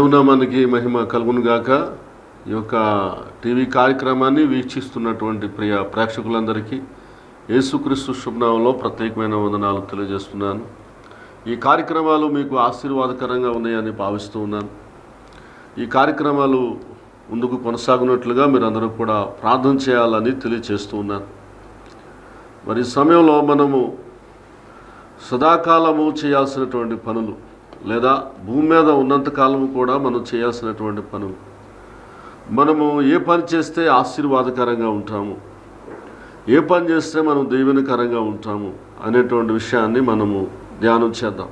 దేవునామానికి మహిమ కలుగును గాక ఈ యొక్క టీవీ కార్యక్రమాన్ని వీక్షిస్తున్నటువంటి ప్రియ ప్రేక్షకులందరికీ యేసుక్రీస్తు శుభనామంలో ప్రత్యేకమైన వందనాలు తెలియజేస్తున్నాను ఈ కార్యక్రమాలు మీకు ఆశీర్వాదకరంగా ఉన్నాయని భావిస్తూ ఉన్నాను ఈ కార్యక్రమాలు ముందుకు కొనసాగునట్లుగా మీరందరూ కూడా ప్రార్థన చేయాలని తెలియజేస్తూ ఉన్నాను మరి ఈ సమయంలో మనము సదాకాలము చేయాల్సినటువంటి పనులు లేదా భూమి మీద ఉన్నంత కాలము కూడా మనం చేయాల్సినటువంటి పనులు మనము ఏ పని చేస్తే ఆశీర్వాదకరంగా ఉంటాము ఏ పని చేస్తే మనం దీవెనకరంగా ఉంటాము అనేటువంటి విషయాన్ని మనము ధ్యానం చేద్దాం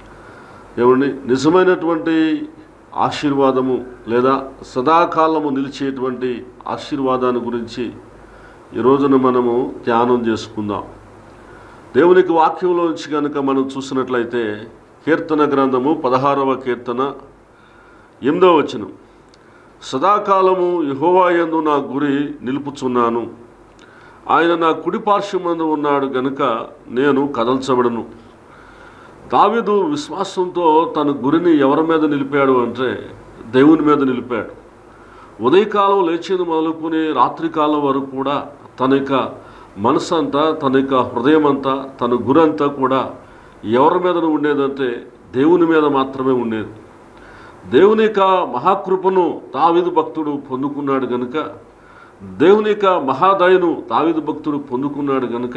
ఏమండి నిజమైనటువంటి ఆశీర్వాదము లేదా సదాకాలము నిలిచేటువంటి ఆశీర్వాదాన్ని గురించి ఈ రోజున మనము ధ్యానం చేసుకుందాం దేవునికి వాక్యంలో నుంచి కనుక మనం చూసినట్లయితే కీర్తన గ్రంథము పదహారవ కీర్తన ఎనిమిదవ వచనం సదాకాలము యహోవాయందు నా గురి నిలుపుచున్నాను ఆయన నా కుడి పార్శ్వమందు ఉన్నాడు గనుక నేను కదల్చబడను దావీదు విశ్వాసంతో తన గురిని ఎవరి మీద నిలిపాడు అంటే దేవుని మీద నిలిపాడు ఉదయకాలం లేచింది మొదలుకొని రాత్రికాలం వరకు కూడా తన యొక్క మనసు అంతా తన యొక్క హృదయం అంతా తన గురంతా కూడా ఎవరి మీద ఉండేదంటే దేవుని మీద మాత్రమే ఉండేది దేవుని యొక్క మహాకృపను దావిదు భక్తుడు పొందుకున్నాడు గనుక దేవుని యొక్క మహాదయను దావిదు భక్తుడు పొందుకున్నాడు గనుక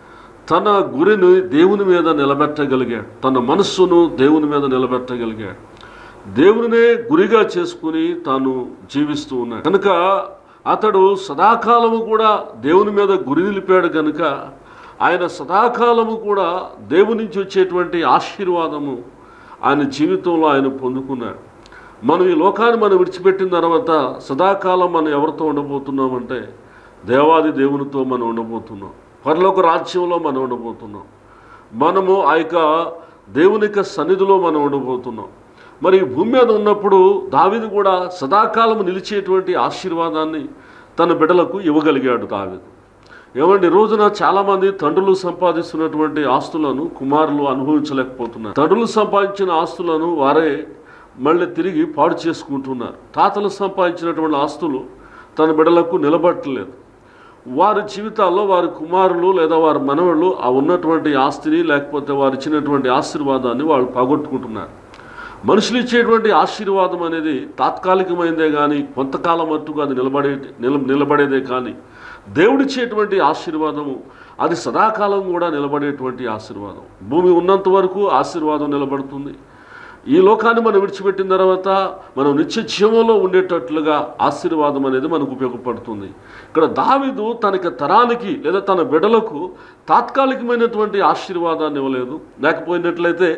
తన గురిని దేవుని మీద నిలబెట్టగలిగాడు తన మనస్సును దేవుని మీద నిలబెట్టగలిగాడు దేవునినే గురిగా చేసుకుని తాను జీవిస్తూ ఉన్నాడు కనుక అతడు సదాకాలము కూడా దేవుని మీద గురి నిలిపాడు కనుక ఆయన సదాకాలము కూడా దేవుని నుంచి వచ్చేటువంటి ఆశీర్వాదము ఆయన జీవితంలో ఆయన పొందుకున్నాడు మనం ఈ లోకాన్ని మనం విడిచిపెట్టిన తర్వాత సదాకాలం మనం ఎవరితో ఉండబోతున్నామంటే దేవాది దేవునితో మనం ఉండబోతున్నాం పరలోక రాజ్యంలో మనం ఉండబోతున్నాం మనము ఆ యొక్క దేవుని యొక్క సన్నిధిలో మనం ఉండబోతున్నాం మరి ఈ భూమి మీద ఉన్నప్పుడు దావిది కూడా సదాకాలం నిలిచేటువంటి ఆశీర్వాదాన్ని తన బిడ్డలకు ఇవ్వగలిగాడు దావిదు ఏమండి ఈ రోజున చాలామంది తండ్రులు సంపాదిస్తున్నటువంటి ఆస్తులను కుమారులు అనుభవించలేకపోతున్నారు తండ్రులు సంపాదించిన ఆస్తులను వారే మళ్ళీ తిరిగి పాడు చేసుకుంటున్నారు తాతలు సంపాదించినటువంటి ఆస్తులు తన బిడ్డలకు నిలబట్టలేదు వారి జీవితాల్లో వారి కుమారులు లేదా వారి మనవళ్ళు ఆ ఉన్నటువంటి ఆస్తిని లేకపోతే వారు ఇచ్చినటువంటి ఆశీర్వాదాన్ని వాళ్ళు పోగొట్టుకుంటున్నారు మనుషులు ఇచ్చేటువంటి ఆశీర్వాదం అనేది తాత్కాలికమైనదే కానీ కొంతకాలం మట్టుకు అది నిలబడే నిల నిలబడేదే కానీ దేవుడిచ్చేటువంటి ఆశీర్వాదము అది సదాకాలం కూడా నిలబడేటువంటి ఆశీర్వాదం భూమి ఉన్నంత వరకు ఆశీర్వాదం నిలబడుతుంది ఈ లోకాన్ని మనం విడిచిపెట్టిన తర్వాత మనం నిత్య జీవంలో ఉండేటట్లుగా ఆశీర్వాదం అనేది మనకు ఉపయోగపడుతుంది ఇక్కడ దావిదు తనకి తరానికి లేదా తన బిడలకు తాత్కాలికమైనటువంటి ఆశీర్వాదాన్ని ఇవ్వలేదు లేకపోయినట్లయితే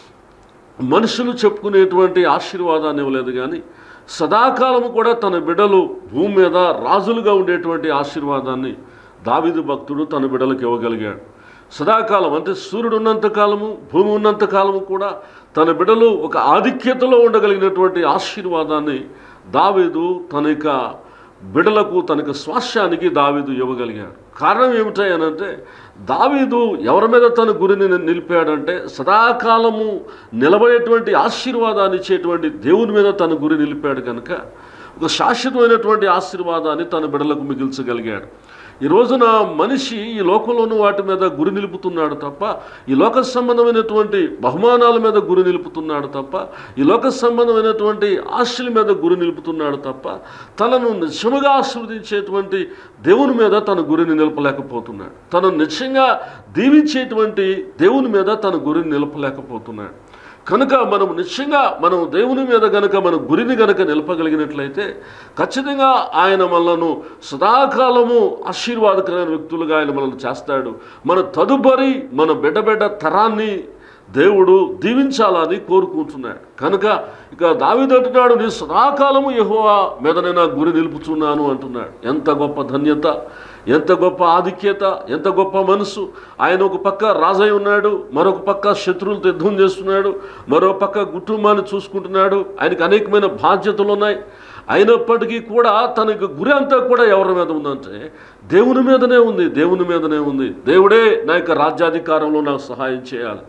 మనుషులు చెప్పుకునేటువంటి ఆశీర్వాదాన్ని ఇవ్వలేదు కానీ సదాకాలము కూడా తన బిడ్డలు భూమి మీద రాజులుగా ఉండేటువంటి ఆశీర్వాదాన్ని దావిదు భక్తుడు తన బిడ్డలకు ఇవ్వగలిగాడు సదాకాలం అంటే సూర్యుడు ఉన్నంత కాలము భూమి ఉన్నంత కాలము కూడా తన బిడ్డలు ఒక ఆధిక్యతలో ఉండగలిగినటువంటి ఆశీర్వాదాన్ని దావీదు తన యొక్క బిడలకు తనకు స్వాస్యానికి దావీదు ఇవ్వగలిగాడు కారణం ఏమిటాయనంటే దావీదు ఎవరి మీద తన గురిని నిలిపాడంటే సదాకాలము నిలబడేటువంటి ఆశీర్వాదాన్ని ఇచ్చేటువంటి దేవుని మీద తన గురి నిలిపాడు కనుక ఒక శాశ్వతమైనటువంటి ఆశీర్వాదాన్ని తన బిడలకు మిగిల్చగలిగాడు ఈ రోజున మనిషి ఈ లోకంలోని వాటి మీద గురి నిలుపుతున్నాడు తప్ప ఈ లోక సంబంధమైనటువంటి బహుమానాల మీద గురి నిలుపుతున్నాడు తప్ప ఈ లోక సంబంధమైనటువంటి ఆశల మీద గురి నిలుపుతున్నాడు తప్ప తనను నిజముగా ఆస్వాదించేటువంటి దేవుని మీద తన గురిని నిలపలేకపోతున్నాడు తను నిజంగా దీవించేటువంటి దేవుని మీద తన గురిని నిలపలేకపోతున్నాడు కనుక మనం నిశ్చయంగా మనం దేవుని మీద గనక మన గురిని గనక నిలపగలిగినట్లయితే ఖచ్చితంగా ఆయన మనలను సదాకాలము ఆశీర్వాదకరమైన వ్యక్తులుగా ఆయన మనల్ని చేస్తాడు మన తదుపరి మన బిడ్డ బిడ్డ తరాన్ని దేవుడు దీవించాలని కోరుకుంటున్నాడు కనుక ఇక దావిదంటున్నాడు నీ సదాకాలము యహోవా మీద నేను నా గురి నిలుపుచున్నాను అంటున్నాడు ఎంత గొప్ప ధన్యత ఎంత గొప్ప ఆధిక్యత ఎంత గొప్ప మనసు ఆయన ఒక పక్క రాజై ఉన్నాడు మరొక పక్క శత్రువులతో యుద్ధం చేస్తున్నాడు మరో పక్క కుటుంబాన్ని చూసుకుంటున్నాడు ఆయనకు అనేకమైన బాధ్యతలు ఉన్నాయి అయినప్పటికీ కూడా తనకు గురి అంతా కూడా ఎవరి మీద ఉందంటే దేవుని మీదనే ఉంది దేవుని మీదనే ఉంది దేవుడే నా యొక్క రాజ్యాధికారంలో నాకు సహాయం చేయాలి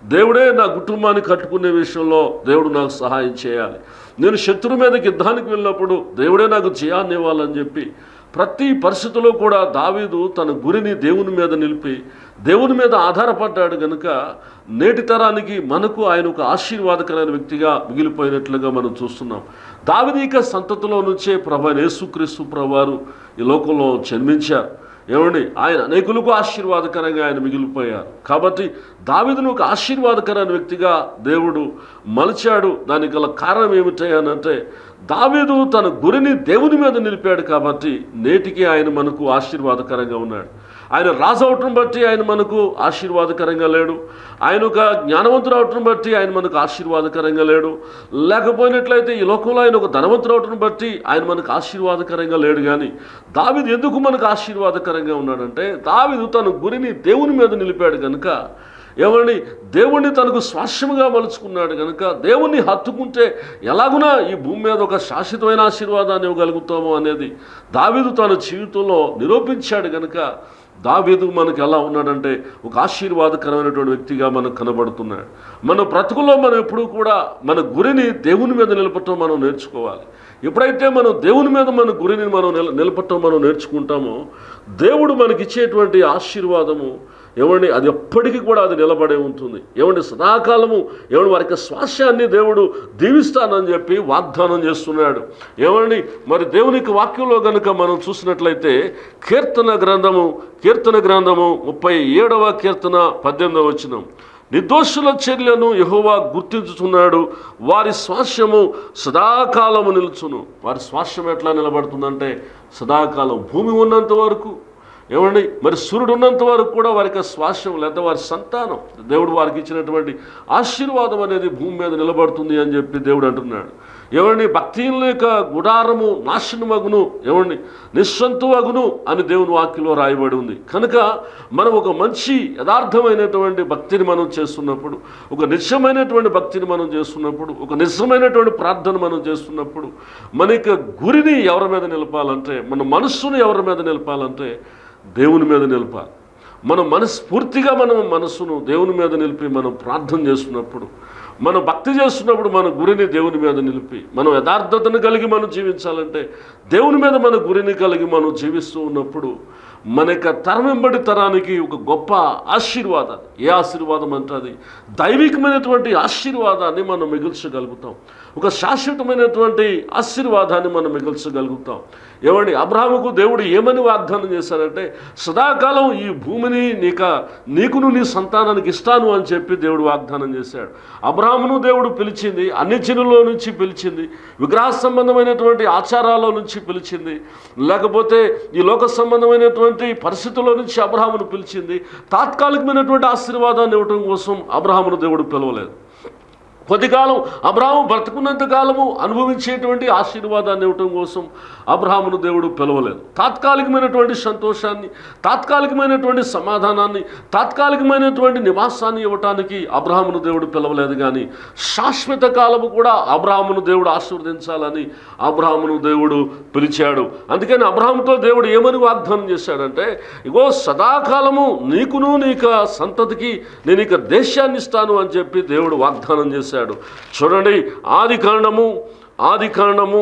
దేవుడే నా కుటుంబాన్ని కట్టుకునే విషయంలో దేవుడు నాకు సహాయం చేయాలి నేను శత్రు మీదకి యుద్ధానికి వెళ్ళినప్పుడు దేవుడే నాకు జయాన్ని ఇవ్వాలని చెప్పి ప్రతి పరిస్థితిలో కూడా దావీదు తన గురిని దేవుని మీద నిలిపి దేవుని మీద ఆధారపడ్డాడు కనుక నేటి తరానికి మనకు ఆయన ఒక ఆశీర్వాదకరమైన వ్యక్తిగా మిగిలిపోయినట్లుగా మనం చూస్తున్నాం దావిదీక సంతతిలో నుంచే ప్రభు యేసుక్రీస్తు ప్రభువారు ఈ లోకంలో జన్మించారు ఏమండి ఆయన అనేకులకు ఆశీర్వాదకరంగా ఆయన మిగిలిపోయారు కాబట్టి దావిదును ఒక ఆశీర్వాదకరమైన వ్యక్తిగా దేవుడు మలిచాడు దానికి గల కారణం ఏమిటంటే దావీదు తన గురిని దేవుని మీద నిలిపాడు కాబట్టి నేటికి ఆయన మనకు ఆశీర్వాదకరంగా ఉన్నాడు ఆయన రాజు అవటం బట్టి ఆయన మనకు ఆశీర్వాదకరంగా లేడు ఆయన ఒక జ్ఞానవంతుడు అవటం బట్టి ఆయన మనకు ఆశీర్వాదకరంగా లేడు లేకపోయినట్లయితే ఈ లోకంలో ఆయన ఒక ధనవంతుడు అవటం బట్టి ఆయన మనకు ఆశీర్వాదకరంగా లేడు కానీ దావిదు ఎందుకు మనకు ఆశీర్వాదకరంగా ఉన్నాడంటే దావిదు తన గురిని దేవుని మీద నిలిపాడు కనుక ఏమండి దేవుణ్ణి తనకు స్వాస్యముగా మలుచుకున్నాడు కనుక దేవుణ్ణి హత్తుకుంటే ఎలాగునా ఈ భూమి మీద ఒక శాశ్వతమైన ఆశీర్వాదాన్ని ఇవ్వగలుగుతామో అనేది దావీదు తన జీవితంలో నిరూపించాడు కనుక దావీదు మనకు ఎలా ఉన్నాడంటే ఒక ఆశీర్వాదకరమైనటువంటి వ్యక్తిగా మనకు కనబడుతున్నాడు మన బ్రతుకులో మనం ఎప్పుడూ కూడా మన గురిని దేవుని మీద నిలపటం మనం నేర్చుకోవాలి ఎప్పుడైతే మనం దేవుని మీద మన గురిని మనం నిల నిలపటం మనం నేర్చుకుంటామో దేవుడు మనకిచ్చేటువంటి ఆశీర్వాదము ఏమండి అది ఎప్పటికీ కూడా అది నిలబడే ఉంటుంది ఏమండి సదాకాలము ఏమండి వారికి స్వాస్యాన్ని దేవుడు దీవిస్తానని చెప్పి వాగ్దానం చేస్తున్నాడు ఏమండి మరి దేవునికి వాక్యంలో కనుక మనం చూసినట్లయితే కీర్తన గ్రంథము కీర్తన గ్రంథము ముప్పై ఏడవ కీర్తన పద్దెనిమిదవ వచనం నిర్దోషుల చర్యలను యహోవా గుర్తించుతున్నాడు వారి స్వాస్యము సదాకాలము నిలుచును వారి స్వాస్యం ఎట్లా నిలబడుతుందంటే సదాకాలం భూమి ఉన్నంత వరకు ఏమండి మరి సూర్యుడు ఉన్నంత వరకు కూడా వారికి స్వాస్యం లేదా వారి సంతానం దేవుడు వారికి ఇచ్చినటువంటి ఆశీర్వాదం అనేది భూమి మీద నిలబడుతుంది అని చెప్పి దేవుడు అంటున్నాడు ఏమండి భక్తిహీనుల యొక్క గుడారము నాశనమగును ఏమండి నిస్సంతువగును అని దేవుని వాక్యంలో రాయబడి ఉంది కనుక మనం ఒక మంచి యథార్థమైనటువంటి భక్తిని మనం చేస్తున్నప్పుడు ఒక నిజమైనటువంటి భక్తిని మనం చేస్తున్నప్పుడు ఒక నిజమైనటువంటి ప్రార్థన మనం చేస్తున్నప్పుడు మన యొక్క గురిని ఎవరి మీద నిలపాలంటే మన మనస్సును ఎవరి మీద నిలపాలంటే దేవుని మీద నిలపాలి మనం మనస్ఫూర్తిగా మనం మనస్సును దేవుని మీద నిలిపి మనం ప్రార్థన చేస్తున్నప్పుడు మనం భక్తి చేస్తున్నప్పుడు మన గురిని దేవుని మీద నిలిపి మనం యథార్థతను కలిగి మనం జీవించాలంటే దేవుని మీద మన గురిని కలిగి మనం జీవిస్తూ ఉన్నప్పుడు మన యొక్క తరం వెంబడి తరానికి ఒక గొప్ప ఆశీర్వాదం ఏ ఆశీర్వాదం అంటే అది దైవికమైనటువంటి ఆశీర్వాదాన్ని మనం మిగిల్చగలుగుతాం ఒక శాశ్వతమైనటువంటి ఆశీర్వాదాన్ని మనం మిగిల్చగలుగుతాం ఏమండి అబ్రాహముకు దేవుడు ఏమని వాగ్దానం చేశారంటే సదాకాలం ఈ భూమిని నీక నీకును నీ సంతానానికి ఇస్తాను అని చెప్పి దేవుడు వాగ్దానం చేశాడు అబ్రాహమును దేవుడు పిలిచింది అన్ని జనుల్లో నుంచి పిలిచింది విగ్రహ సంబంధమైనటువంటి ఆచారాల నుంచి పిలిచింది లేకపోతే ఈ లోక సంబంధమైనటువంటి పరిస్థితుల్లో నుంచి అబ్రహామును పిలిచింది తాత్కాలికమైనటువంటి ఆశీర్వాదాన్ని ఇవ్వటం కోసం అబ్రహామును దేవుడు పిలవలేదు కొద్దికాలం అబ్రాహము బ్రతుకున్నంత కాలము అనుభవించేటువంటి ఆశీర్వాదాన్ని ఇవ్వటం కోసం అబ్రహామును దేవుడు పిలవలేదు తాత్కాలికమైనటువంటి సంతోషాన్ని తాత్కాలికమైనటువంటి సమాధానాన్ని తాత్కాలికమైనటువంటి నివాసాన్ని ఇవ్వటానికి అబ్రహామును దేవుడు పిలవలేదు కానీ శాశ్వత కాలము కూడా అబ్రహామును దేవుడు ఆశీర్వదించాలని అబ్రహామును దేవుడు పిలిచాడు అందుకని అబ్రహాముతో దేవుడు ఏమని వాగ్దానం చేశాడంటే ఇగో సదాకాలము నీకును నీక సంతతికి నేను ఇక దేశాన్ని ఇస్తాను అని చెప్పి దేవుడు వాగ్దానం చేశాడు చూడండి ఆది కాండము ఆది కాండము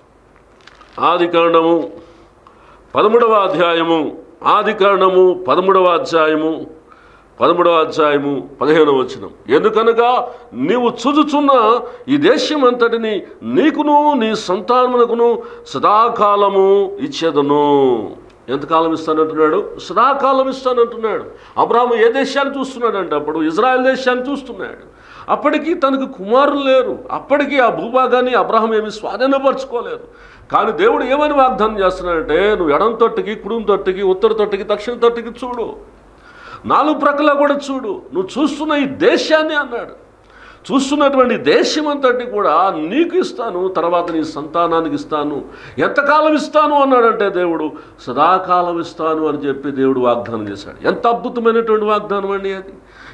ఆది కాండము పదమూడవ అధ్యాయము ఆది కాండము పదమూడవ అధ్యాయము పదమూడవ అధ్యాయము పదిహేనవ వచనం ఎందుకనగా నీవు చూచుచున్న ఈ దేశం అంతటిని నీకును నీ సంతానమునకును సదాకాలము ఇచ్చేదను ఎంతకాలం ఇస్తానంటున్నాడు సదాకాలం ఇస్తానంటున్నాడు అబ్రాహ్ము ఏ దేశాన్ని చూస్తున్నాడంటే అప్పుడు ఇజ్రాయెల్ దేశాన్ని చూస్తున్నాడు అప్పటికి తనకు కుమారులు లేరు అప్పటికి ఆ భూభాగాన్ని అబ్రహం ఏమి స్వాధీనపరచుకోలేదు కానీ దేవుడు ఏమని వాగ్దానం చేస్తున్నాడంటే నువ్వు ఎడం తొట్టుకి కుడుం తొట్టుకి ఉత్తర తొట్టుకి దక్షిణ తొట్టుకి చూడు నాలుగు ప్రక్కల కూడా చూడు నువ్వు చూస్తున్న ఈ దేశాన్ని అన్నాడు చూస్తున్నటువంటి దేశం అంతటి కూడా నీకు ఇస్తాను తర్వాత నీ సంతానానికి ఇస్తాను ఎంతకాలం ఇస్తాను అన్నాడంటే దేవుడు సదాకాలం ఇస్తాను అని చెప్పి దేవుడు వాగ్దానం చేశాడు ఎంత అద్భుతమైనటువంటి వాగ్దానం అండి అది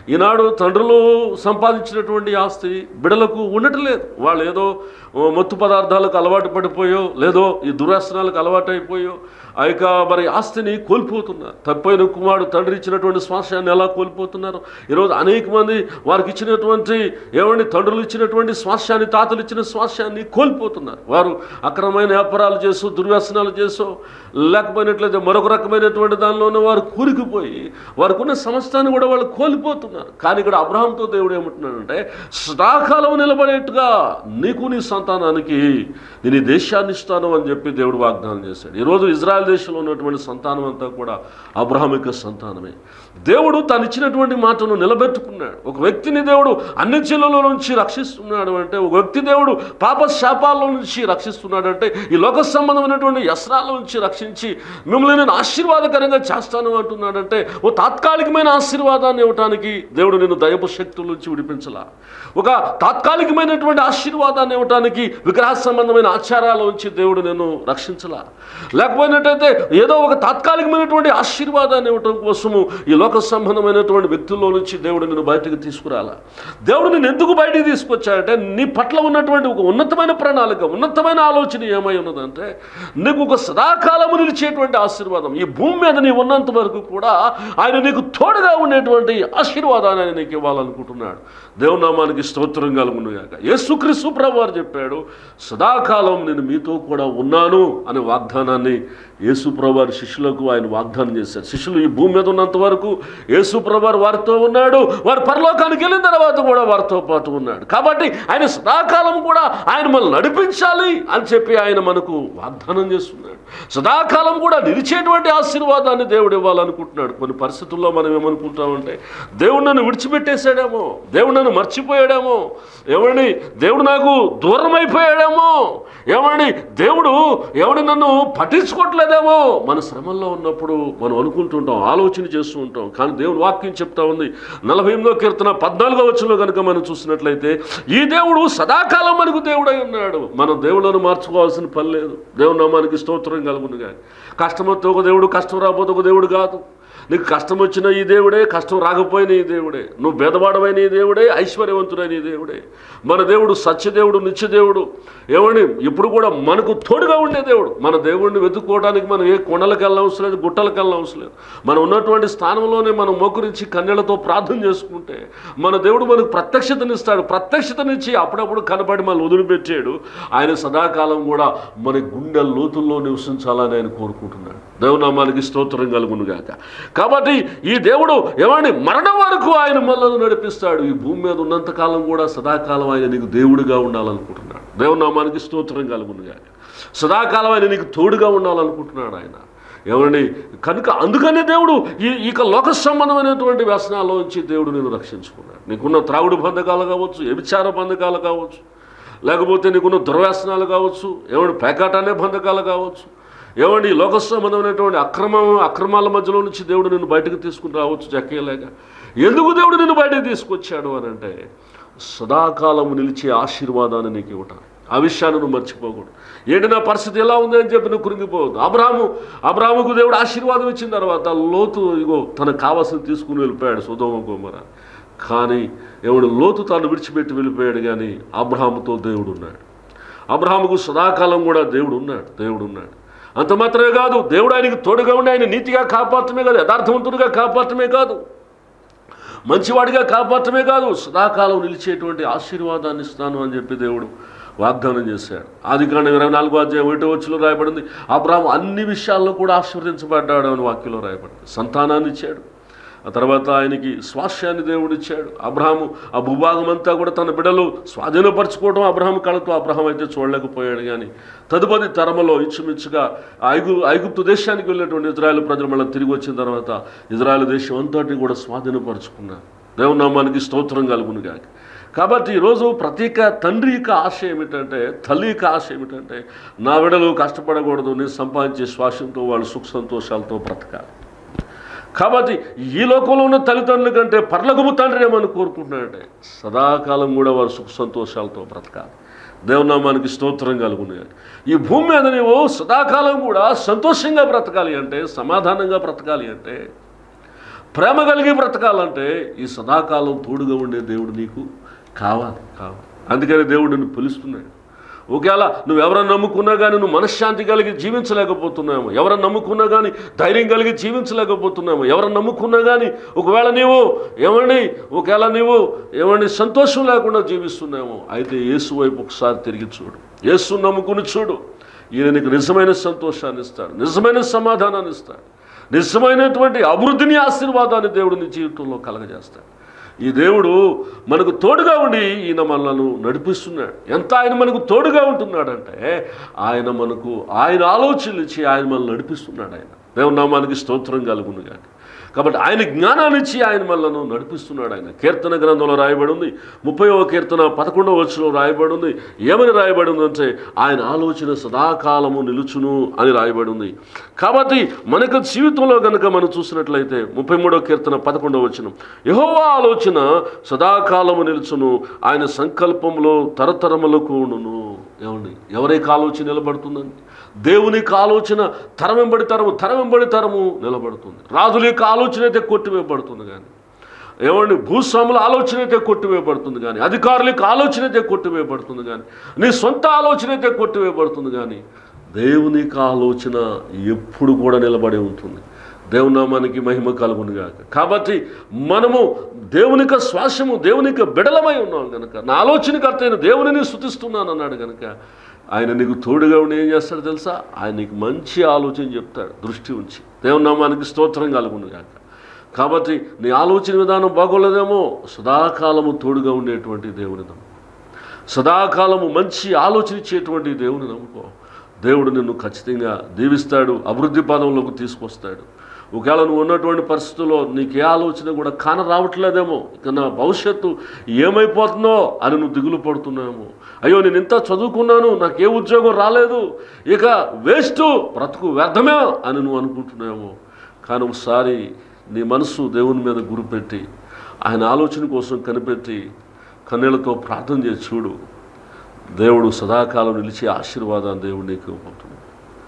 ఈనాడు తండ్రులు సంపాదించినటువంటి ఆస్తి బిడలకు ఉండటం లేదు వాళ్ళు ఏదో ఓ, మత్తు పదార్థాలకు అలవాటు పడిపోయో లేదో ఈ దురాసనాలకు అలవాటు అయిపోయో ఆ యొక్క మరి ఆస్తిని కోల్పోతున్నారు తప్పైన కుమారుడు తండ్రి ఇచ్చినటువంటి శ్వాసాన్ని ఎలా కోల్పోతున్నారు ఈరోజు అనేక మంది వారికి ఇచ్చినటువంటి ఏమండి తండ్రులు ఇచ్చినటువంటి శ్వాసాన్ని తాతలు ఇచ్చిన శ్వాసాన్ని కోల్పోతున్నారు వారు అక్రమమైన వ్యాపారాలు చేస్తూ దుర్వ్యసనాలు చేస్తూ లేకపోయినట్లయితే మరొక రకమైనటువంటి దానిలోనే వారు కూరుకుపోయి వారికి ఉన్న సమస్తాన్ని కూడా వాళ్ళు కోల్పోతున్నారు కానీ ఇక్కడ అబ్రహాంతో దేవుడు ఏమంటున్నాడంటే సదాకాలం నిలబడేట్టుగా నీకు నీ సంతానానికి నేను ఈ దేశాన్ని ఇస్తాను అని చెప్పి దేవుడు వాగ్దానం చేశాడు ఈరోజు ఇజ్రాయెల్ దేశంలో ఉన్నటువంటి సంతానం అంతా కూడా అబ్రహాం యొక్క సంతానమే దేవుడు తను ఇచ్చినటువంటి మాటను నిలబెట్టుకున్నాడు ఒక వ్యక్తిని దేవుడు అన్ని చెల్లలో నుంచి రక్షిస్తున్నాడు అంటే ఒక వ్యక్తి దేవుడు పాప శాపాల్లో నుంచి రక్షిస్తున్నాడు అంటే ఈ లోక సంబంధమైనటువంటి వ్యసనాల నుంచి రక్షించి మిమ్మల్ని నేను ఆశీర్వాదకరంగా చేస్తాను అంటున్నాడంటే ఓ తాత్కాలికమైన ఆశీర్వాదాన్ని ఇవ్వటానికి దేవుడు నేను దయపు శక్తుల నుంచి విడిపించలా ఒక తాత్కాలికమైనటువంటి ఆశీర్వాదాన్ని ఇవ్వటానికి విగ్రహ సంబంధమైన ఆచారాల నుంచి దేవుడు నేను రక్షించలా లేకపోయినట్టయితే ఏదో ఒక తాత్కాలికమైనటువంటి ఆశీర్వాదాన్ని ఇవ్వటం కోసము ఈ లోక సంబంధమైనటువంటి వ్యక్తుల్లో నుంచి దేవుడు నేను బయటకు తీసుకురాలా దేవుడు నేను ఎందుకు బయటికి తీసుకొచ్చాడంటే నీ పట్ల ఉన్నటువంటి ఒక ఉన్నతమైన ప్రణాళిక ఉన్నతమైన ఆలోచన ఏమై ఉన్నదంటే నీకు ఒక సదాకాలము నిలిచేటువంటి ఆశీర్వాదం ఈ భూమి మీద నీ ఉన్నంత వరకు కూడా ఆయన నీకు తోడుగా ఉండేటువంటి ఆశీర్వాదాన్ని ఆయన నీకు ఇవ్వాలనుకుంటున్నాడు దేవుని నామానికి స్తోత్రం కలుగునుగాక యేసుక్రీస్తు ప్రభు వారు చెప్పాడు సదాకాలం నేను మీతో కూడా ఉన్నాను అనే వాగ్దానాన్ని యేసు ప్రభు వారి శిష్యులకు ఆయన వాగ్దానం చేశారు శిష్యులు ఈ భూమి మీద ఉన్నంత వరకు యేసు ప్రభు వారు వారితో ఉన్నాడు వారు పరలోకానికి వెళ్ళిన తర్వాత కూడా వారితో పాటు ఉన్నాడు కాబట్టి ఆయన సదాకాలం కూడా ఆయన మనల్ని నడిపించాలి అని చెప్పి ఆయన మనకు వాగ్దానం చేస్తున్నాడు సదాకాలం కూడా నిలిచేటువంటి ఆశీర్వాదాన్ని దేవుడు ఇవ్వాలనుకుంటున్నాడు కొన్ని పరిస్థితుల్లో మనం ఏమనుకుంటామంటే దేవుడు నన్ను విడిచిపెట్టేశాడేమో దేవుడు నన్ను మర్చిపోయాడేమో ఏమండి దేవుడు నాకు దూరం అయిపోయాడేమో ఏమండి దేవుడు ఎవడి నన్ను పట్టించుకోవట్లేదేమో మన శ్రమల్లో ఉన్నప్పుడు మనం అనుకుంటుంటాం ఆలోచన చేస్తూ ఉంటాం కానీ దేవుడు వాక్యం చెప్తా ఉంది నలభై ఎనిమిదో కీర్తన పద్నాలుగో వచ్చంలో కనుక మనం చూసినట్లయితే ఈ దేవుడు సదాకాలం మనకు దేవుడై ఉన్నాడు మనం దేవుళ్ళను మార్చుకోవాల్సిన పని లేదు దేవుడు నామానికి స్తోత్రం కలుగును కానీ కష్టమొస్తే ఒక దేవుడు కష్టం రాకపోతే ఒక దేవుడు కాదు నీకు కష్టం వచ్చిన ఈ దేవుడే కష్టం రాకపోయిన ఈ దేవుడే నువ్వు బెదవాడమైన ఈ దేవుడే ఐశ్వర్యవంతుడైన ఈ దేవుడే మన దేవుడు సత్యదేవుడు నిత్యదేవుడు ఏమండి ఇప్పుడు కూడా మనకు తోడుగా ఉండే దేవుడు మన దేవుడిని వెతుక్కోవడానికి మనం ఏ కొండలకు వెళ్ళ అవసరం లేదు గుట్టలకు వెళ్ళ అవసరం లేదు మనం ఉన్నటువంటి స్థానంలోనే మనం మోకరించి కన్నెలతో ప్రార్థన చేసుకుంటే మన దేవుడు మనకు ప్రత్యక్షతనిస్తాడు ప్రత్యక్షతనిచ్చి అప్పుడప్పుడు కనబడి మనల్ని వదిలిపెట్టాడు ఆయన సదాకాలం కూడా మన గుండె లోతుల్లో నివసించాలని ఆయన కోరుకుంటున్నాడు దేవునామానికి స్తోత్రం కలుగును గాక కాబట్టి ఈ దేవుడు ఏమండి మరణం వరకు ఆయన మనల్ని నడిపిస్తాడు ఈ భూమి మీద ఉన్నంతకాలం కూడా సదాకాలం ఆయన నీకు దేవుడిగా ఉండాలనుకుంటున్నాడు దేవునామానికి స్తోత్రం కలుగును గాక సదాకాలం ఆయన నీకు తోడుగా ఉండాలనుకుంటున్నాడు ఆయన ఏమండి కనుక అందుకనే దేవుడు ఈ ఇక లోక సంబంధమైనటువంటి వ్యసనాల్లోంచి దేవుడు నేను రక్షించుకున్నాడు నీకున్న త్రాగుడు బంధకాలు కావచ్చు వ్యభిచార బంధకాలు కావచ్చు లేకపోతే నీకున్న దుర్వ్యసనాలు కావచ్చు ఏమండి పేకాట అనే బంధకాలు కావచ్చు ఏమండి ఈ లోక సంబంధమైనటువంటి అక్రమం అక్రమాల మధ్యలో నుంచి దేవుడు నిన్ను బయటకు తీసుకుని రావచ్చు చెక్కేలాక ఎందుకు దేవుడు నిన్ను బయటకు తీసుకొచ్చాడు అని అంటే సదాకాలము నిలిచే ఆశీర్వాదాన్ని నీకు ఇవ్వటం ఆ విషయాన్ని నువ్వు మర్చిపోకూడదు ఏంటి నా పరిస్థితి ఎలా ఉంది అని చెప్పి నువ్వు కృంగిపోవద్దు అబ్రాహము అబ్రాహముకు దేవుడు ఆశీర్వాదం ఇచ్చిన తర్వాత లోతు ఇగో తనకు కావాల్సింది తీసుకుని వెళ్ళిపోయాడు సుధోమ కుమార కానీ ఎవడు లోతు తాను విడిచిపెట్టి వెళ్ళిపోయాడు కానీ అబ్రహాముతో దేవుడు ఉన్నాడు అబ్రహాముకు సదాకాలం కూడా దేవుడు ఉన్నాడు దేవుడు ఉన్నాడు అంత మాత్రమే కాదు దేవుడు ఆయనకు తోడుగా ఉండి ఆయన నీతిగా కాపాడటమే కాదు యథార్థవంతుడిగా కాపాడటమే కాదు మంచివాడిగా కాపాడటమే కాదు సదాకాలం నిలిచేటువంటి ఆశీర్వాదాన్ని ఇస్తాను అని చెప్పి దేవుడు వాగ్దానం చేశాడు ఆది కాండం ఇరవై నాలుగో అధ్యాయం ఒకటో వచ్చులో రాయబడింది అబ్రాహం అన్ని విషయాల్లో కూడా ఆశీర్వదించబడ్డాడు అని వాక్యంలో రాయబడింది సంతానాన్ని ఇచ్చాడు ఆ తర్వాత ఆయనకి స్వాస్యాన్ని దేవుడు ఇచ్చాడు అబ్రహాము ఆ భూభాగం అంతా కూడా తన బిడ్డలు స్వాధీనపరచుకోవడం అబ్రహాం కళతో అబ్రహాం అయితే చూడలేకపోయాడు కానీ తదుపరి తరమలో ఇచ్చుమిచ్చుగా ఐగు ఐగుప్తు దేశానికి వెళ్ళినటువంటి ఇజ్రాయెల్ ప్రజలు మళ్ళీ తిరిగి వచ్చిన తర్వాత ఇజ్రాయెల్ దేశం అంతటి కూడా స్వాధీనపరుచుకున్నారు దేవునామానికి స్తోత్రం కలుగును గాక కాబట్టి ఈరోజు ప్రతీక తండ్రి యొక్క ఆశ ఏమిటంటే తల్లి యొక్క ఆశ ఏమిటంటే నా బిడ్డలు కష్టపడకూడదు నేను సంపాదించే శ్వాసంతో వాళ్ళు సుఖ సంతోషాలతో బ్రతకాలి కాబట్టి ఈ లోకంలో ఉన్న తల్లిదండ్రుల కంటే పర్లగము తండ్రి ఏమని కోరుకుంటున్నాడంటే సదాకాలం కూడా వారు సుఖ సంతోషాలతో బ్రతకాలి దేవనామానికి స్తోత్రం కలుగున్నాయి ఈ భూమి మీద నీవు సదాకాలం కూడా సంతోషంగా బ్రతకాలి అంటే సమాధానంగా బ్రతకాలి అంటే ప్రేమ కలిగి బ్రతకాలంటే ఈ సదాకాలం తోడుగా ఉండే దేవుడు నీకు కావాలి కావాలి అందుకని దేవుడు నిన్ను పిలుస్తున్నాడు ఒకవేళ నువ్వు ఎవరైనా నమ్ముకున్నా కానీ నువ్వు మనశ్శాంతి కలిగి జీవించలేకపోతున్నాము ఎవరైనా నమ్ముకున్నా కానీ ధైర్యం కలిగి జీవించలేకపోతున్నాము ఎవరైనా నమ్ముకున్నా కానీ ఒకవేళ నీవు ఏమండి ఒకవేళ నీవు ఏమండి సంతోషం లేకుండా జీవిస్తున్నాము అయితే యేసు వైపు ఒకసారి తిరిగి చూడు యేసు నమ్ముకుని చూడు ఈయన నీకు నిజమైన సంతోషాన్ని ఇస్తాడు నిజమైన సమాధానాన్ని ఇస్తాడు నిజమైనటువంటి అభివృద్ధిని ఆశీర్వాదాన్ని దేవుడు నీ జీవితంలో కలగజేస్తాడు ఈ దేవుడు మనకు తోడుగా ఉండి ఈయన మనలను నడిపిస్తున్నాడు ఎంత ఆయన మనకు తోడుగా ఉంటున్నాడంటే ఆయన మనకు ఆయన ఆలోచనలు ఇచ్చి ఆయన మనల్ని నడిపిస్తున్నాడు ఆయన దేవుని నామానికి స్తోత్రం కలుగును కానీ కాబట్టి ఆయన జ్ఞానాన్ని ఇచ్చి ఆయన మనలను నడిపిస్తున్నాడు ఆయన కీర్తన గ్రంథంలో రాయబడి ఉంది ముప్పైవ కీర్తన పదకొండవ వచ్చులో రాయబడి ఉంది ఏమని రాయబడి ఉందంటే ఆయన ఆలోచన సదాకాలము నిలుచును అని రాయబడి ఉంది కాబట్టి మనకు జీవితంలో కనుక మనం చూసినట్లయితే ముప్పై మూడవ కీర్తన పదకొండవ వచనం యహోవా ఆలోచన సదాకాలము నిలుచును ఆయన సంకల్పంలో తరతరములకు ఉండును ఏమండి ఎవరికి ఆలోచన నిలబడుతుందండి దేవునికి ఆలోచన తరం వెంబడి తరము తరం వెంబడి తరము నిలబడుతుంది రాజుల యొక్క ఆలోచన అయితే కొట్టివేయబడుతుంది కానీ ఏమండి భూస్వాముల ఆలోచన అయితే కొట్టివేయబడుతుంది కానీ అధికారుల యొక్క ఆలోచన అయితే కొట్టివేయబడుతుంది కానీ నీ సొంత ఆలోచన అయితే కొట్టివేయబడుతుంది కానీ దేవునికి ఆలోచన ఎప్పుడు కూడా నిలబడి ఉంటుంది దేవునామానికి మహిమ కలుగునుగాక కాబట్టి మనము దేవునిక శ్వాసము దేవునిక బిడలమై ఉన్నాం కనుక నా ఆలోచనకర్త అయిన దేవునిని స్థుతిస్తున్నాను అన్నాడు కనుక ఆయన నీకు తోడుగా ఉండి ఏం చేస్తాడు తెలుసా ఆయన నీకు మంచి ఆలోచన చెప్తాడు దృష్టి ఉంచి దేవునామానికి స్తోత్రం కలుగునుగాక కాబట్టి నీ ఆలోచన విధానం బాగోలేదేమో సదాకాలము తోడుగా ఉండేటువంటి దేవుని నమ్ము సదాకాలము మంచి ఆలోచన ఇచ్చేటువంటి దేవుని నమ్ముకో దేవుడు నిన్ను ఖచ్చితంగా దీవిస్తాడు అభివృద్ధి పదంలోకి తీసుకొస్తాడు ఒకవేళ నువ్వు ఉన్నటువంటి పరిస్థితుల్లో నీకు ఏ ఆలోచన కూడా కాన రావట్లేదేమో ఇక నా భవిష్యత్తు ఏమైపోతుందో అని నువ్వు దిగులు పడుతున్నామో అయ్యో నేను ఇంత చదువుకున్నాను నాకు ఏ ఉద్యోగం రాలేదు ఇక వేస్ట్ బ్రతుకు వ్యర్థమే అని నువ్వు అనుకుంటున్నామో కానీ ఒకసారి నీ మనసు దేవుని మీద గురిపెట్టి ఆయన ఆలోచన కోసం కనిపెట్టి కన్నీళ్లతో ప్రార్థన చేసి చూడు దేవుడు సదాకాలం నిలిచే ఆశీర్వాదాన్ని దేవుడు నీకు ఇవ్వబోతున్నాడు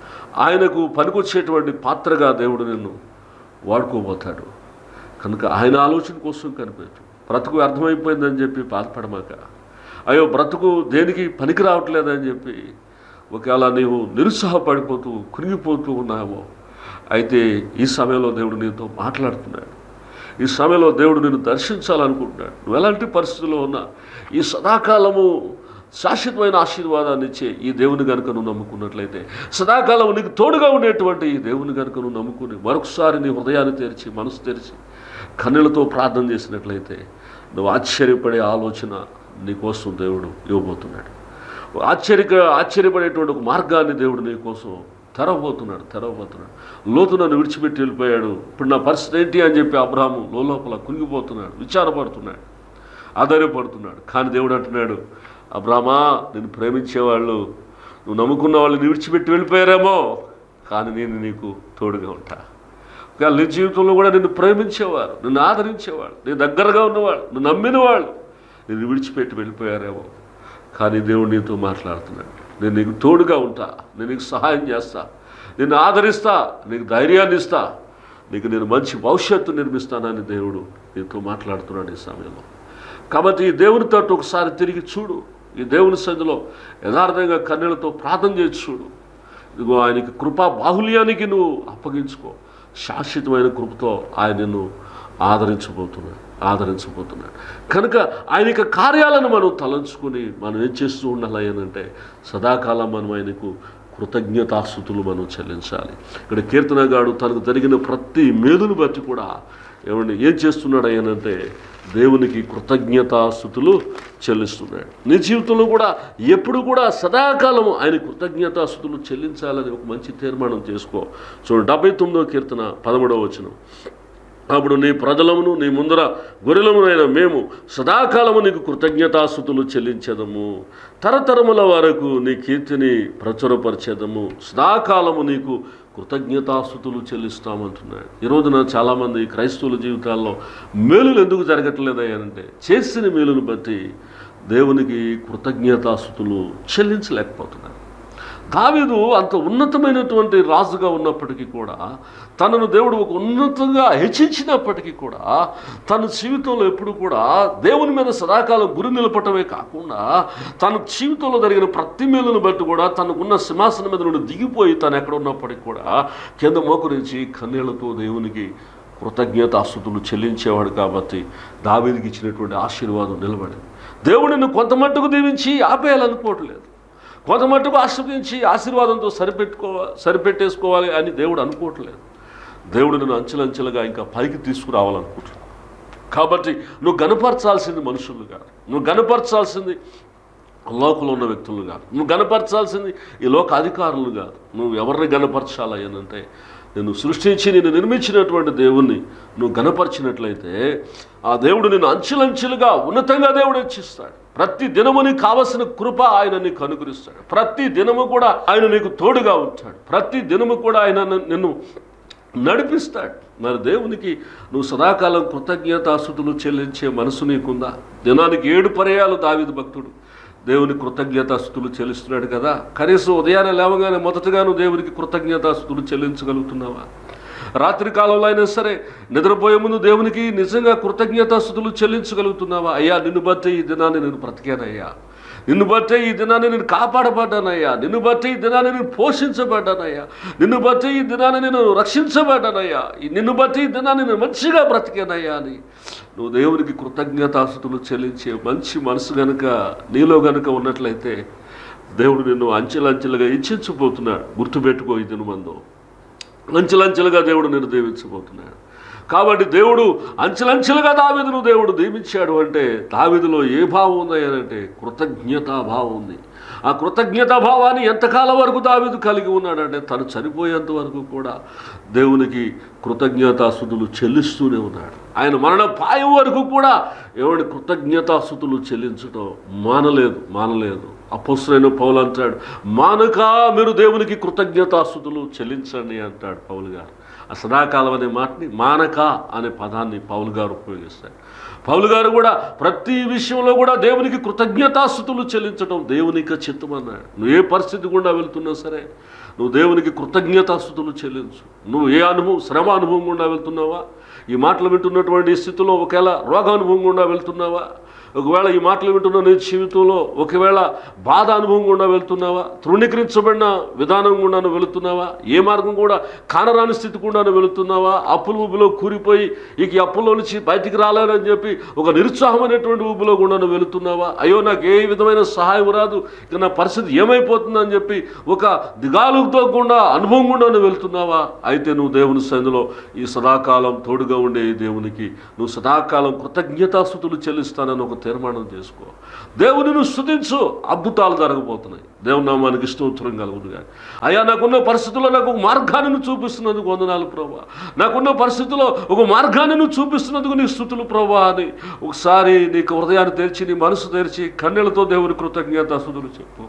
ఆయనకు పనికొచ్చేటువంటి పాత్రగా దేవుడు నిన్ను వాడుకోబోతాడు కనుక ఆయన ఆలోచన కోసం కనిపెట్టు బ్రతుకు అర్థమైపోయిందని చెప్పి బాధపడమాక అయ్యో బ్రతుకు దేనికి పనికి రావట్లేదని చెప్పి ఒకవేళ నీవు నిరుత్సాహపడిపోతూ కురిగిపోతూ ఉన్నావో అయితే ఈ సమయంలో దేవుడు నీతో మాట్లాడుతున్నాడు ఈ సమయంలో దేవుడు నిన్ను దర్శించాలనుకుంటున్నాడు నువ్వు ఎలాంటి పరిస్థితుల్లో ఉన్నా ఈ సదాకాలము శాశ్వతమైన ఆశీర్వాదాన్ని ఇచ్చే ఈ దేవుని కనుక నువ్వు నమ్ముకున్నట్లయితే సదాకాలం నీకు తోడుగా ఉండేటువంటి ఈ దేవుని కనుక నువ్వు నమ్ముకుని మరొకసారి నీ హృదయాన్ని తెరిచి మనసు తెరిచి కన్నులతో ప్రార్థన చేసినట్లయితే నువ్వు ఆశ్చర్యపడే ఆలోచన నీకోసం దేవుడు ఇవ్వబోతున్నాడు ఆశ్చర్య ఆశ్చర్యపడేటువంటి ఒక మార్గాన్ని దేవుడు నీకోసం తెరవబోతున్నాడు తెరవబోతున్నాడు లోతు నన్ను విడిచిపెట్టి వెళ్ళిపోయాడు ఇప్పుడు నా పరిస్థితి ఏంటి అని చెప్పి అబ్రాహము లోపల కునిగిపోతున్నాడు విచారపడుతున్నాడు ఆధారపడుతున్నాడు కానీ దేవుడు అంటున్నాడు అబ్రామా నేను ప్రేమించేవాళ్ళు నువ్వు నమ్ముకున్న వాళ్ళు విడిచిపెట్టి వెళ్ళిపోయారేమో కానీ నేను నీకు తోడుగా ఉంటా ఒకవేళ నీ జీవితంలో కూడా నిన్ను ప్రేమించేవారు నిన్ను ఆదరించేవాళ్ళు నీ దగ్గరగా ఉన్నవాళ్ళు నువ్వు నమ్మిన వాళ్ళు నిన్ను విడిచిపెట్టి వెళ్ళిపోయారేమో కానీ దేవుడు నీతో మాట్లాడుతున్నాడు నేను నీకు తోడుగా ఉంటా నేను నీకు సహాయం చేస్తా నిన్ను ఆదరిస్తా నీకు ధైర్యాన్ని ఇస్తా నీకు నేను మంచి భవిష్యత్తు నిర్మిస్తానని దేవుడు నీతో మాట్లాడుతున్నాడు ఈ సమయంలో కాబట్టి ఈ దేవుని తట్టు ఒకసారి తిరిగి చూడు ఈ దేవుని సన్నిధిలో యథార్థంగా కన్నెలతో ప్రార్థన చేసి చూడు ఇదిగో ఆయనకి కృపా బాహుల్యానికి నువ్వు అప్పగించుకో శాశ్వతమైన కృపతో ఆయన నిన్ను ఆదరించబోతున్నాడు ఆదరించబోతున్నాడు కనుక ఆయన యొక్క కార్యాలను మనం తలంచుకుని మనం ఏం చేస్తూ ఉండాలి అని అంటే సదాకాలం మనం ఆయనకు కృతజ్ఞతాస్థుతులు మనం చెల్లించాలి ఇక్కడ కీర్తనగాడు తనకు జరిగిన ప్రతి మేలును బట్టి కూడా ఏమండి ఏం చేస్తున్నాడు అయ్యానంటే దేవునికి కృతజ్ఞతాస్థుతులు చెల్లిస్తున్నాడు నీ జీవితంలో కూడా ఎప్పుడు కూడా సదాకాలం ఆయన కృతజ్ఞతాస్థుతులు చెల్లించాలని ఒక మంచి తీర్మానం చేసుకో చూడండి డెబ్బై తొమ్మిదవ కీర్తన పదమూడవ వచనం అప్పుడు నీ ప్రజలమును నీ ముందర గొర్రెలమునైన మేము సదాకాలము నీకు కృతజ్ఞతాస్థుతులు చెల్లించేదము తరతరముల వరకు నీ కీర్తిని ప్రచురపరిచేదము సదాకాలము నీకు కృతజ్ఞతాస్థుతులు చెల్లిస్తామంటున్నాడు ఈ రోజున చాలామంది క్రైస్తవుల జీవితాల్లో మేలులు ఎందుకు జరగట్లేదయ్యానంటే చేసిన మేలును బట్టి దేవునికి కృతజ్ఞతాస్థుతులు చెల్లించలేకపోతున్నారు దావీదు అంత ఉన్నతమైనటువంటి రాజుగా ఉన్నప్పటికీ కూడా తనను దేవుడు ఒక ఉన్నతంగా హెచ్చించినప్పటికీ కూడా తన జీవితంలో ఎప్పుడు కూడా దేవుని మీద సదాకాలం గురి నిలపటమే కాకుండా తన జీవితంలో జరిగిన ప్రతి మేలును బట్టి కూడా తనకున్న సింహాసనం మీద నుండి దిగిపోయి తను ఎక్కడ ఉన్నప్పటికీ కూడా కింద మోకరించి కన్నీళ్లతో దేవునికి కృతజ్ఞతాస్తుతులు చెల్లించేవాడు కాబట్టి దావీదికి ఇచ్చినటువంటి ఆశీర్వాదం నిలబడింది దేవుడిని కొంత మట్టుకు దీవించి ఆపేయాలనుకోవట్లేదు కొంత మట్టుకు ఆశ్రయించి ఆశీర్వాదంతో సరిపెట్టుకోవా సరిపెట్టేసుకోవాలి అని దేవుడు అనుకోవట్లేదు దేవుడు నన్ను అంచెలంచెలుగా ఇంకా పైకి తీసుకురావాలనుకుంటున్నాడు కాబట్టి నువ్వు గనపరచాల్సింది మనుషులు కాదు నువ్వు గనపరచాల్సింది లోకంలో ఉన్న వ్యక్తులు కాదు నువ్వు గనపరచాల్సింది ఈ లోక అధికారులు కాదు నువ్వు ఎవరిని గనపరచాలి అని అంటే నేను సృష్టించి నేను నిర్మించినటువంటి దేవుణ్ణి నువ్వు గనపరిచినట్లయితే ఆ దేవుడు నిన్ను అంచెలంచెలుగా ఉన్నతంగా దేవుడు హెచ్చిస్తాడు ప్రతి దినము నీకు కావలసిన కృప ఆయన నీకు అనుగ్రహిస్తాడు ప్రతి దినము కూడా ఆయన నీకు తోడుగా ఉంటాడు ప్రతి దినము కూడా ఆయన నిన్ను నడిపిస్తాడు మరి దేవునికి నువ్వు సదాకాలం కృతజ్ఞతాసుతులు చెల్లించే మనసు నీకుందా దినానికి ఏడు పర్యాలు దావిది భక్తుడు దేవుని కృతజ్ఞతాస్తుతులు చెల్లిస్తున్నాడు కదా కనీసం ఉదయాన్నే లేవగానే మొదటగా నువ్వు దేవునికి కృతజ్ఞతాస్తుతులు చెల్లించగలుగుతున్నావా రాత్రి కాలంలో అయినా సరే నిద్రపోయే ముందు దేవునికి నిజంగా కృతజ్ఞతాస్తుతులు చెల్లించగలుగుతున్నావా అయ్యా నిన్ను బట్టి ఈ దినాన్ని నేను బ్రతికానయ్యా నిన్ను బట్టే ఈ దినాన్ని నేను కాపాడబడ్డానయ్యా నిన్ను బట్టి ఈ దినాన్ని నేను పోషించబడ్డానయ్యా నిన్ను బట్టి ఈ దినాన్ని నేను రక్షించబడ్డానయ్యా ఈ నిన్ను బట్టి ఈ దినాన్ని నేను మంచిగా బ్రతికానయ్యా అని నువ్వు దేవునికి కృతజ్ఞతాస్తుతులు చెల్లించే మంచి మనసు గనుక నీలో గనుక ఉన్నట్లయితే దేవుడు నిన్ను అంచెలంచెలుగా ఇచ్చించబోతున్నాడు గుర్తుపెట్టుకో ఈ దినమందు అంచెలంచెలుగా దేవుడు నిన్ను దీవించబోతున్నాడు కాబట్టి దేవుడు అంచెలంచెలుగా దావిదును దేవుడు దీవించాడు అంటే దావిదులో ఏ భావం ఉంది అని అంటే కృతజ్ఞతా భావం ఉంది ఆ కృతజ్ఞతా భావాన్ని ఎంతకాలం వరకు దావిదు కలిగి ఉన్నాడంటే తను చనిపోయేంత వరకు కూడా దేవునికి కృతజ్ఞతాస్థుతులు చెల్లిస్తూనే ఉన్నాడు ఆయన మరణ పాయం వరకు కూడా ఎవడి కృతజ్ఞతాస్థుతులు చెల్లించడం మానలేదు మానలేదు అపోసరైన పౌలు అంటాడు మానక మీరు దేవునికి కృతజ్ఞతాస్థుతులు చెల్లించండి అంటాడు పౌలు గారు ఆ సదాకాలం అనే మాటని మానక అనే పదాన్ని పౌలు గారు ఉపయోగిస్తాడు పౌలు గారు కూడా ప్రతి విషయంలో కూడా దేవునికి కృతజ్ఞతాస్థుతులు చెల్లించడం దేవునికి చిత్తం అన్నాడు నువ్వు ఏ పరిస్థితి గుండా వెళ్తున్నా సరే నువ్వు దేవునికి కృతజ్ఞతాస్థుతులు చెల్లించు నువ్వు ఏ అనుభవం శ్రమ అనుభవం గుండా వెళ్తున్నావా ఈ మాటలు వింటున్నటువంటి స్థితిలో ఒకవేళ రోగానుభవం గుండా వెళ్తున్నావా ఒకవేళ ఈ మాటలు వింటున్న నీ జీవితంలో ఒకవేళ బాధ అనుభవం గుండా వెళ్తున్నావా తృణీకరించబడిన విధానం గుండాను వెళుతున్నావా ఏ మార్గం కూడా కానరాని స్థితి గుండాను వెళుతున్నావా అప్పుల ఊబిలో కూరిపోయి ఇక ఈ అప్పుల్లో నుంచి బయటికి రాలేనని చెప్పి ఒక నిరుత్సాహమైనటువంటి ఊబిలో గుండాను వెళుతున్నావా అయ్యో నాకు ఏ విధమైన సహాయం రాదు ఇక నా పరిస్థితి ఏమైపోతుందని చెప్పి ఒక దిగాలుతో గుండా అనుభవం గుండాను వెళ్తున్నావా అయితే నువ్వు దేవుని సన్నిధిలో ఈ సదాకాలం తోడుగా ఉండే ఈ దేవునికి నువ్వు సదాకాలం కృతజ్ఞతాస్థుతులు చెల్లిస్తానని ఒక తీర్మానం చేసుకో దేవుని నువ్వు స్థుతించు అద్భుతాలు జరగబోతున్నాయి దేవుని నామానికి స్తోత్రం కలుగును కానీ అయ్యా నాకున్న పరిస్థితుల్లో నాకు ఒక మార్గాన్ని నువ్వు చూపిస్తున్నందుకు వందనాలు ప్రభా నాకున్న పరిస్థితుల్లో ఒక మార్గాన్ని నువ్వు చూపిస్తున్నందుకు నీ స్థుతులు ప్రభా అని ఒకసారి నీకు హృదయాన్ని తెరిచి నీ మనసు తెరిచి కన్నెలతో దేవుని కృతజ్ఞతాస్థుతులు చెప్పు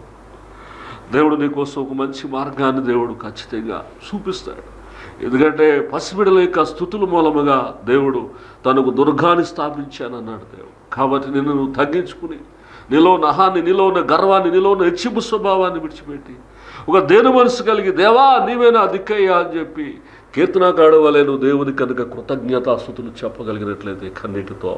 దేవుడు నీకోసం ఒక మంచి మార్గాన్ని దేవుడు ఖచ్చితంగా చూపిస్తాడు ఎందుకంటే పసిబిడల యొక్క స్థుతుల మూలముగా దేవుడు తనకు దుర్గాన్ని స్థాపించానన్నాడు దేవుడు కాబట్టి నిన్ను నువ్వు తగ్గించుకుని నీలో ఉన్న అహాన్ని నీలో ఉన్న గర్వాన్ని నీలో ఉన్న హెచ్చింపు స్వభావాన్ని విడిచిపెట్టి ఒక దేని మనసు కలిగి దేవా నీవే నా దిక్కయ్యా అని చెప్పి కీర్తనాకాడు వలె నువ్వు దేవుని కనుక కృతజ్ఞతాస్థుతులు చెప్పగలిగినట్లయితే కన్నీటితో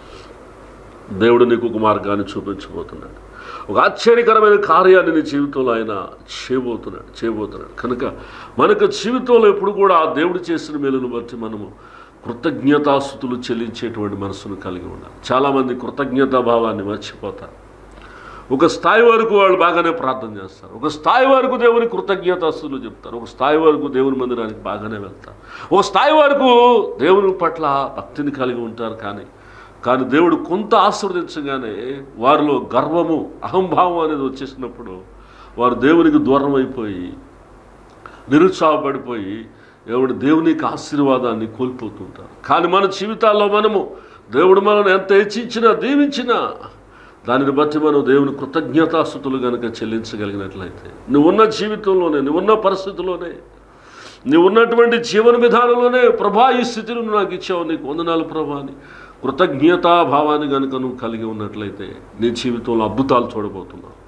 దేవుడు నీకు ఒక మార్గాన్ని చూపించబోతున్నాడు ఒక ఆశ్చర్యకరమైన కార్యాన్ని నీ జీవితంలో ఆయన చేయబోతున్నాడు చేయబోతున్నాడు కనుక మనకు జీవితంలో ఎప్పుడు కూడా ఆ దేవుడు చేసిన మేలును బట్టి మనము కృతజ్ఞతాస్థుతులు చెల్లించేటువంటి మనసును కలిగి ఉండాలి చాలామంది కృతజ్ఞతా భావాన్ని మర్చిపోతారు ఒక స్థాయి వరకు వాళ్ళు బాగానే ప్రార్థన చేస్తారు ఒక స్థాయి వరకు దేవుని కృతజ్ఞతాస్తులు చెప్తారు ఒక స్థాయి వరకు దేవుని మందిరానికి బాగానే వెళ్తారు ఒక స్థాయి వరకు దేవుని పట్ల భక్తిని కలిగి ఉంటారు కానీ కానీ దేవుడు కొంత ఆశీర్వదించగానే వారిలో గర్వము అహంభావం అనేది వచ్చేసినప్పుడు వారు దేవునికి దూరం అయిపోయి నిరుత్సాహపడిపోయి ఎవడు దేవునికి ఆశీర్వాదాన్ని కోల్పోతుంటారు కానీ మన జీవితాల్లో మనము దేవుడు మనల్ని ఎంత హెచ్చించినా దీవించినా దానిని బట్టి మనం దేవుని కృతజ్ఞతాస్థుతులు కనుక చెల్లించగలిగినట్లయితే నువ్వున్న జీవితంలోనే నువ్వున్న పరిస్థితుల్లోనే నీవు ఉన్నటువంటి జీవన విధానంలోనే ప్రభా ఈ స్థితిని నువ్వు నాకు ఇచ్చావు నీకు వందనాలు ప్రభా అని కృతజ్ఞతా భావాన్ని కనుక నువ్వు కలిగి ఉన్నట్లయితే నీ జీవితంలో అద్భుతాలు చూడబోతున్నావు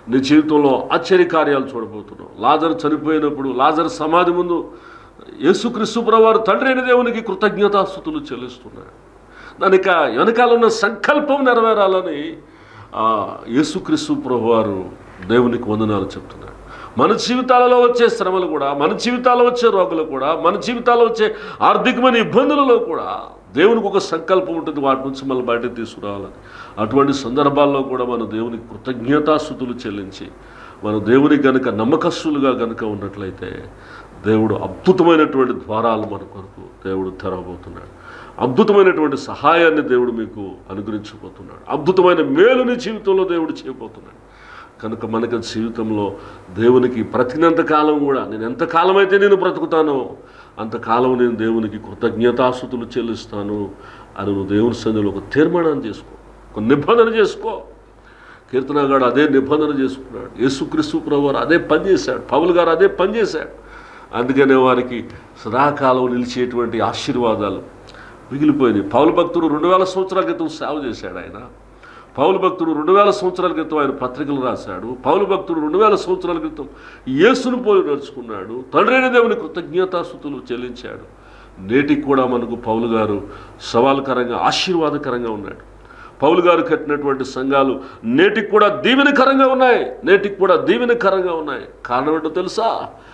నీ జీవితంలో ఆశ్చర్యకార్యాలు చూడబోతున్నావు లాజర్ చనిపోయినప్పుడు లాజర్ సమాధి ముందు యేసుక్రీస్తు ప్రభువారు తండ్రి అయిన దేవునికి కృతజ్ఞతాస్థుతులు చెల్లిస్తున్నాడు దానిక వెనకాల ఉన్న సంకల్పం నెరవేరాలని ఆ, యేసుక్రీస్తు ప్రభువారు దేవునికి వందనాలు చెప్తున్నాడు మన జీవితాలలో వచ్చే శ్రమలు కూడా మన జీవితాల్లో వచ్చే రోగులు కూడా మన జీవితాల్లో వచ్చే ఆర్థికమైన ఇబ్బందులలో కూడా దేవునికి ఒక సంకల్పం ఉంటుంది వాటి నుంచి మళ్ళీ బయటకు తీసుకురావాలని అటువంటి సందర్భాల్లో కూడా మన దేవునికి కృతజ్ఞతాస్థుతులు చెల్లించి మన దేవునికి గనుక నమ్మకస్తులుగా గనుక ఉన్నట్లయితే దేవుడు అద్భుతమైనటువంటి ద్వారాలు మన కొరకు దేవుడు తెరవబోతున్నాడు అద్భుతమైనటువంటి సహాయాన్ని దేవుడు మీకు అనుగ్రహించబోతున్నాడు అద్భుతమైన మేలుని జీవితంలో దేవుడు చేయబోతున్నాడు కనుక మనకి జీవితంలో దేవునికి బ్రతికినంత కాలం కూడా నేను ఎంత కాలం అయితే నేను బ్రతుకుతానో అంతకాలం నేను దేవునికి కృతజ్ఞతాస్థుతులు చెల్లిస్తాను అని నువ్వు దేవుని సన్నిధిలో ఒక తీర్మానం చేసుకో ఒక నిబంధన చేసుకో కీర్తనగాడు అదే నిబంధన చేసుకున్నాడు యేసుక్రీస్తు ప్రభు వారు అదే పని చేశాడు పౌలు గారు అదే పని చేశాడు అందుకనే వారికి సదాకాలం నిలిచేటువంటి ఆశీర్వాదాలు మిగిలిపోయినాయి పౌలు భక్తుడు రెండు వేల సంవత్సరాల క్రితం సేవ చేశాడు ఆయన పౌలు భక్తుడు రెండు వేల సంవత్సరాల క్రితం ఆయన పత్రికలు రాశాడు పౌలు భక్తుడు రెండు వేల సంవత్సరాల క్రితం యేసును పోలి నడుచుకున్నాడు తండ్రైన దేవుని కృతజ్ఞతాస్థుతులు చెల్లించాడు నేటికి కూడా మనకు పౌలు గారు సవాలుకరంగా ఆశీర్వాదకరంగా ఉన్నాడు పౌలు గారు కట్టినటువంటి సంఘాలు నేటికి కూడా దీవెనకరంగా ఉన్నాయి నేటికి కూడా దీవెనకరంగా ఉన్నాయి కారణం ఏంటో తెలుసా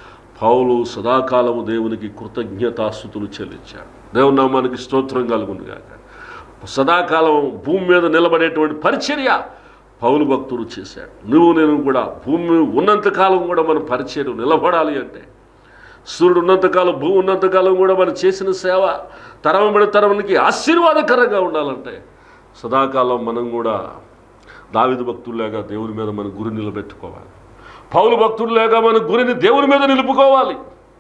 పౌలు సదాకాలము దేవునికి కృతజ్ఞతాస్థుతులు చెల్లించాడు దేవుని నామానికి స్తోత్రం కలుగును గాక సదాకాలం భూమి మీద నిలబడేటువంటి పరిచర్య పౌలు భక్తుడు చేశాడు నువ్వు నేను కూడా భూమి మీద ఉన్నంతకాలం కూడా మన పరిచర్య నిలబడాలి అంటే సూర్యుడు ఉన్నంతకాలం భూమి ఉన్నంతకాలం కూడా మనం చేసిన సేవ తరమబడి తరమునికి ఆశీర్వాదకరంగా ఉండాలంటే సదాకాలం మనం కూడా దావిదు భక్తుల్లాగా దేవుని మీద మన గురి నిలబెట్టుకోవాలి పౌలు భక్తుల్లాగా మన గురిని దేవుని మీద నిలుపుకోవాలి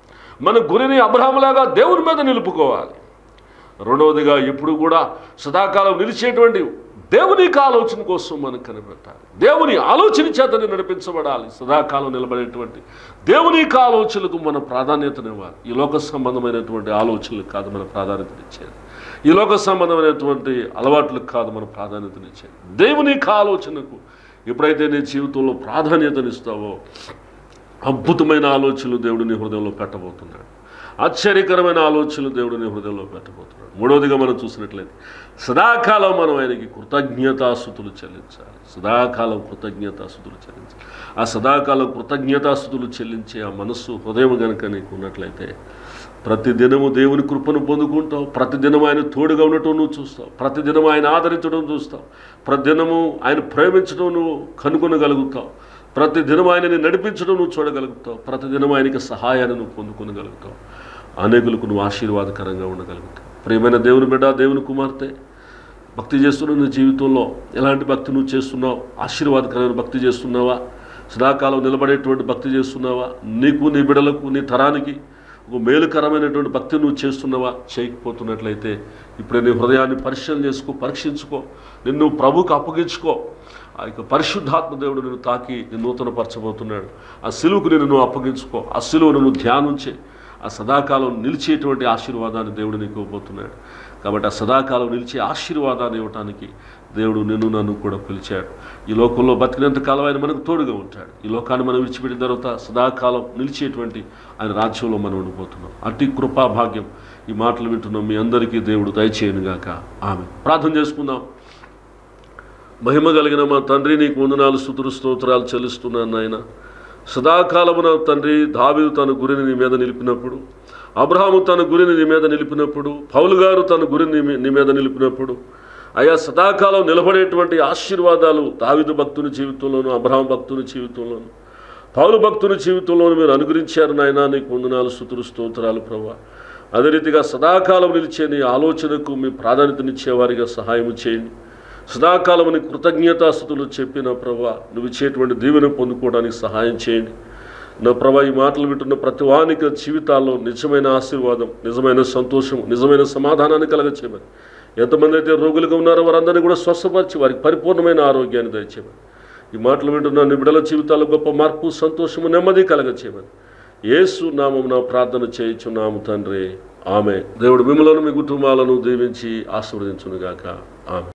మన గురిని అబ్రహాములాగా దేవుని మీద నిలుపుకోవాలి రెండవదిగా ఎప్పుడు కూడా సదాకాలం నిలిచేటువంటి దేవుని యొక్క ఆలోచన కోసం మనం కనిపెట్టాలి దేవుని ఆలోచన చేతని నడిపించబడాలి సదాకాలం నిలబడేటువంటి దేవుని యొక్క ఆలోచనలకు మన ప్రాధాన్యతనివ్వాలి ఈ లోక సంబంధమైనటువంటి ఆలోచనలకు కాదు మన ప్రాధాన్యతనిచ్చేది ఈ లోక సంబంధమైనటువంటి అలవాట్లకు కాదు మన ప్రాధాన్యతనిచ్చేది దేవుని యొక్క ఆలోచనకు ఎప్పుడైతే నీ జీవితంలో ప్రాధాన్యతనిస్తావో అద్భుతమైన ఆలోచనలు దేవుడు నీ హృదయంలో పెట్టబోతున్నాడు ఆశ్చర్యకరమైన ఆలోచనలు దేవుడు నీ హృదయంలో పెట్టబోతున్నాడు మూడవదిగా మనం చూసినట్లయితే సదాకాలం మనం ఆయనకి కృతజ్ఞతాస్థుతులు చెల్లించాలి సదాకాలం కృతజ్ఞతాస్థుతులు చెల్లించాలి ఆ సదాకాలం కృతజ్ఞతాస్థుతులు చెల్లించే ఆ మనస్సు హృదయం కనుక నీకు ఉన్నట్లయితే ప్రతిదినము దేవుని కృపను పొందుకుంటావు ప్రతిదినం ఆయన తోడుగా ఉండటం నువ్వు చూస్తావు ప్రతిదినం ఆయన ఆదరించడం చూస్తావు ప్రతిదినము ఆయన ప్రేమించడం నువ్వు కనుగొనగలుగుతావు ప్రతిదినం ఆయనని నడిపించడం నువ్వు చూడగలుగుతావు ప్రతిదినం ఆయనకి సహాయాన్ని నువ్వు పొందుకొనగలుగుతావు అనేకులకు నువ్వు ఆశీర్వాదకరంగా ఉండగలుగుతావు ప్రియమైన దేవుని బిడ్డ దేవుని కుమార్తె భక్తి చేస్తున్న నీ జీవితంలో ఎలాంటి భక్తి నువ్వు చేస్తున్నావు ఆశీర్వాదకరమైన భక్తి చేస్తున్నావా సదాకాలం నిలబడేటువంటి భక్తి చేస్తున్నావా నీకు నీ బిడలకు నీ తరానికి ఒక మేలుకరమైనటువంటి భక్తి నువ్వు చేస్తున్నావా చేయకపోతున్నట్లయితే ఇప్పుడే నీ హృదయాన్ని పరిశీలన చేసుకో పరీక్షించుకో నిన్ను ప్రభుకు అప్పగించుకో ఆ యొక్క పరిశుద్ధాత్మ దేవుడు నిన్ను తాకి నిన్ను నూతనపరచబోతున్నాడు ఆ సిలువుకు నిన్ను నువ్వు అప్పగించుకో ఆ సిలువను నువ్వు ధ్యానించే ఆ సదాకాలం నిలిచేటువంటి ఆశీర్వాదాన్ని దేవుడు నీకు ఇవ్వబోతున్నాడు కాబట్టి ఆ సదాకాలం నిలిచే ఆశీర్వాదాన్ని ఇవ్వటానికి దేవుడు నిన్ను నన్ను కూడా పిలిచాడు ఈ లోకంలో బతికినంత కాలం ఆయన మనకు తోడుగా ఉంటాడు ఈ లోకాన్ని మనం విడిచిపెట్టిన తర్వాత సదాకాలం నిలిచేటువంటి ఆయన రాజ్యంలో మనం ఉండిపోతున్నాం అతి కృపా భాగ్యం ఈ మాటలు వింటున్నాం మీ అందరికీ దేవుడు దయచేయనుగాక ఆమె ప్రార్థన చేసుకుందాం మహిమ కలిగిన మా తండ్రి నీకు వందనాలు స్తుతులు స్తోత్రాలు చెల్లిస్తున్నాను నాయన సదాకాలమున తండ్రి దావీదు తన గురిని నీ మీద నిలిపినప్పుడు అబ్రహాము తన గురిని నీ మీద నిలిపినప్పుడు పౌలు గారు తన గురిని నీ మీ- నీ మీద నిలిపినప్పుడు అయా సదాకాలం నిలబడేటువంటి ఆశీర్వాదాలు దావిదు భక్తుని జీవితంలోను అబ్రహాం భక్తుని జీవితంలోను పౌలు భక్తుని జీవితంలోను మీరు అనుగ్రహించారు నాయన నీకు వందనాలు స్తుతులు స్తోత్రాలు ప్రభా అదే రీతిగా సదాకాలం నిలిచే నీ ఆలోచనకు మీ ప్రాధాన్యతనిచ్చేవారిగా సహాయం చేయండి సదాకాలమని కృతజ్ఞతాస్థుతులు చెప్పిన ప్రభా నువ్వు ఇచ్చేటువంటి దీవెన పొందుకోవడానికి సహాయం చేయండి నా ప్రభా ఈ మాటలు వింటున్న ప్రతి వానికి జీవితాల్లో నిజమైన ఆశీర్వాదం నిజమైన సంతోషం నిజమైన సమాధానాన్ని కలగచేయమని ఎంతమంది అయితే రోగులుగా ఉన్నారో వారందరినీ కూడా స్వస్థపరిచి వారికి పరిపూర్ణమైన ఆరోగ్యాన్ని దయచేయమని ఈ మాటలు వింటున్న నీ బిడ్డల జీవితాల్లో గొప్ప మార్పు సంతోషము నెమ్మది కలగచేయమని యేసు నామం నా ప్రార్థన చేయించున్నాము తండ్రి ఆమె దేవుడు మిమ్మలను మీ కుటుంబాలను దీవించి ఆశీర్వదించునుగాక ఆమె